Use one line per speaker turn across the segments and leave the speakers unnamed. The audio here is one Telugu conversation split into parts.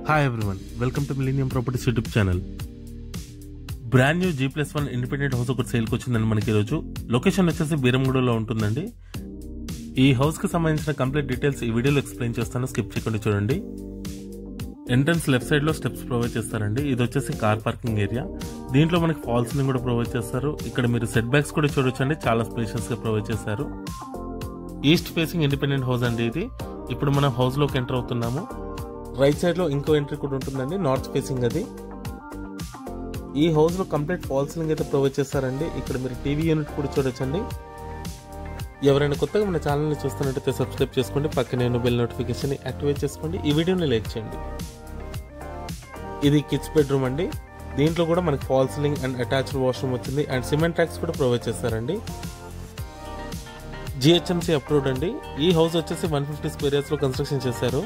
hi everyone welcome to millennium properties YouTube channel brand new G plus one independent house ఒకటి సేల్కి వచ్చిందండి మనకి ఈరోజు లొకేషన్ వచ్చేసి బీరంగూడలో ఉంటుందండి ఈ హౌస్కి సంబంధించిన కంప్లీట్ డీటెయిల్స్ ఈ వీడియోలో ఎక్స్ప్లెయిన్ చేస్తాను స్కిప్ చేయకుండా చూడండి ఎంట్రన్స్ లెఫ్ట్ సైడ్ లో స్టెప్స్ ప్రొవైడ్ చేస్తారండి ఇది వచ్చేసి కార్ పార్కింగ్ ఏరియా దీంట్లో మనకి ఫాల్స్ ని కూడా ప్రొవైడ్ చేస్తారు ఇక్కడ మీరు సెట్ బ్యాక్స్ కూడా చూడొచ్చండి చాలా స్పేషియస్ గా ప్రొవైడ్ చేశారు ఈస్ట్ ఫేసింగ్ ఇండిపెండెంట్ హౌస్ అండి ఇది ఇప్పుడు మనం హౌస్ లోకి ఎంటర్ అవుతున్నాము రైట్ సైడ్ లో ఇంకో ఎంట్రీ కూడా ఉంటుందండి నార్త్ ఫేసింగ్ అది ఈ హౌస్ లో కంప్లీట్ ఫాల్ సీలింగ్ అయితే ప్రొవైడ్ చేస్తారండి ఇక్కడ మీరు టీవీ యూనిట్ కూడా చూడొచ్చండి ఎవరైనా కొత్తగా మన ఛానల్ని చూస్తున్నట్టయితే సబ్స్క్రైబ్ చేసుకోండి పక్కనే బెల్ నోటిఫికేషన్ యాక్టివేట్ చేసుకోండి ఈ వీడియోని లైక్ చేయండి ఇది కిడ్స్ బెడ్రూమ్ అండి దీంట్లో కూడా మనకి fall ceiling and attached washroom వచ్చింది అండ్ సిమెంట్ ట్రాక్స్ కూడా ప్రొవైడ్ చేస్తారండి జిహెచ్ఎంసీ అప్రూవ్డ్ అండి ఈ హౌస్ వచ్చేసి వన్ ఫిఫ్టీ స్క్వేర్ ఇయర్స్ లో కన్స్ట్రక్షన్ చేశారు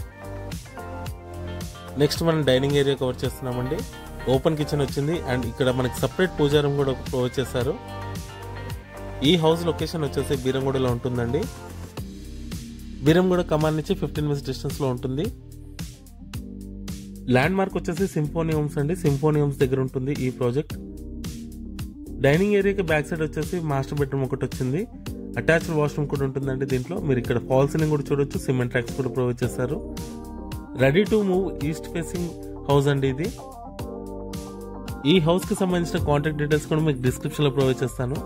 నెక్స్ట్ మనం డైనింగ్ ఏరియా కవర్ చేస్తున్నామండి ఓపెన్ కిచెన్ వచ్చింది అండ్ ఇక్కడ మనకి సపరేట్ పూజా రూమ్ కూడా ప్రొవైడ్ చేశారు ఈ హౌస్ లొకేషన్ వచ్చేసి బీరంగూడలో ఉంటుందండి బీరంగూడ కమాన్ నుంచి ఫిఫ్టీన్ మినిట్స్ డిస్టెన్స్ లో ఉంటుంది ల్యాండ్ మార్క్ వచ్చేసి సింఫోనీ హోమ్స్ అండి సింఫోనీ హోమ్స్ దగ్గర ఉంటుంది ఈ ప్రాజెక్ట్ డైనింగ్ ఏరియాకి బ్యాక్ సైడ్ వచ్చేసి మాస్టర్ బెడ్రూమ్ ఒకటి వచ్చింది అటాచ్డ్ వాష్రూమ్ కూడా ఉంటుందండి దీంట్లో మీరు ఇక్కడ ఫాల్ సీలింగ్ కూడా చూడొచ్చు సిమెంట్ ట్రాక్స్ కూడా ప్రొవైడ్ చేస్తారు ready to move east facing house అండి ఇది ఈ హౌస్ కి సంబంధించిన కాంటాక్ట్ డీటెయిల్స్ కూడా మీకు డిస్క్రిప్షన్ లో ప్రొవైడ్ చేస్తాను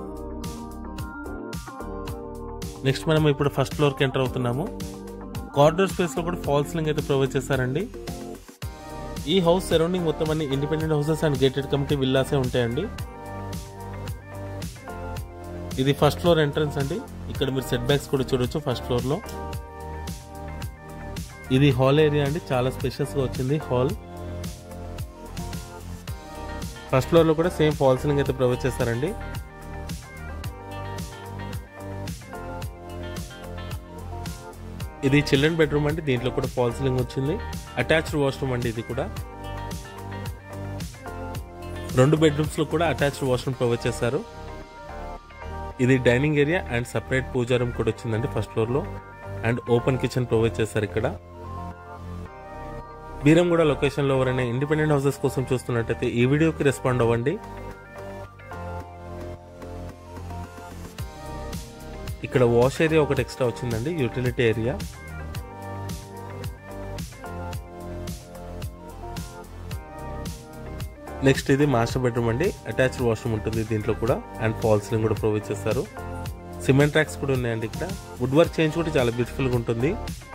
నెక్స్ట్ మనం ఇప్పుడు ఫస్ట్ ఫ్లోర్ కి ఎంటర్ అవుతున్నాము కార్డర్ స్పేస్ లో కూడా ఫాల్ సీలింగ్ అయితే ప్రొవైడ్ చేశారండి ఈ హౌస్ సరౌండింగ్ మొత్తం అన్ని independent houses and gated community విల్లాసే ఉంటాయండి ఇది ఫస్ట్ ఫ్లోర్ ఎంట్రన్స్ అండి ఇక్కడ మీరు సెట్ బ్యాక్స్ కూడా చూడొచ్చు ఫస్ట్ ఫ్లోర్ లో ఇది హాల్ ఏరియా అండి చాలా స్పేషియస్ గా వచ్చింది హాల్ ఫస్ట్ ఫ్లోర్ లో కూడా సేమ్ ఫాల్ సీలింగ్ అయితే ప్రొవైడ్ చేస్తారండి ఇది చిల్డ్రన్ బెడ్రూమ్ అండి దీంట్లో కూడా ఫాల్ సీలింగ్ వచ్చింది అటాచ్డ్ వాష్రూమ్ అండి ఇది కూడా రెండు బెడ్రూమ్స్ లో కూడా అటాచ్డ్ వాష్రూమ్ ప్రొవైడ్ చేశారు ఇది dining area and separate puja room కూడా వచ్చిందండి ఫస్ట్ ఫ్లోర్ లో అండ్ ఓపెన్ కిచెన్ ప్రొవైడ్ చేశారు ఇక్కడ బీరంగూడ లొకేషన్ లో ఎవరైనా ఇండిపెండెంట్ హౌసెస్ కోసం చూస్తున్నట్టయితే ఈ వీడియోకి రెస్పాండ్ అవ్వండి ఇక్కడ వాష్ ఏరియా ఒకటి ఎక్స్ట్రా వచ్చిందండి యూటిలిటీ ఏరియా నెక్స్ట్ ఇది మాస్టర్ బెడ్రూమ్ అండి అటాచ్డ్ వాష్రూమ్ ఉంటుంది దీంట్లో కూడా అండ్ ఫాల్ సీలింగ్ కూడా ప్రొవైడ్ చేస్తారు సిమెంట్ ట్రాక్స్ కూడా ఉన్నాయండి ఇక్కడ వుడ్ వర్క్ చేంజ్ కూడా చాలా బ్యూటిఫుల్గా ఉంటుంది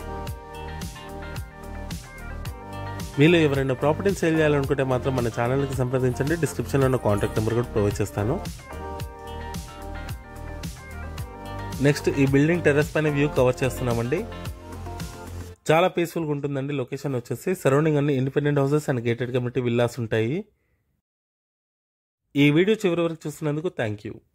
మీలో ఎవరైనా ప్రాపర్టీని సేల్ చేయాలనుకుంటే మాత్రం మన ఛానల్కి సంప్రదించండి డిస్క్రిప్షన్లో ఉన్న కాంటాక్ట్ నెంబర్ కూడా ప్రొవైడ్ చేస్తాను నెక్స్ట్ ఈ బిల్డింగ్ టెర్రస్ పైన వ్యూ కవర్ చేస్తున్నామండి చాలా పీస్ఫుల్గా ఉంటుందండి లొకేషన్ వచ్చేసి సరౌండింగ్ అన్ని independent houses and gated community villas ఉంటాయి ఈ వీడియో చివరి వరకు చూస్తున్నందుకు థ్యాంక్ యూ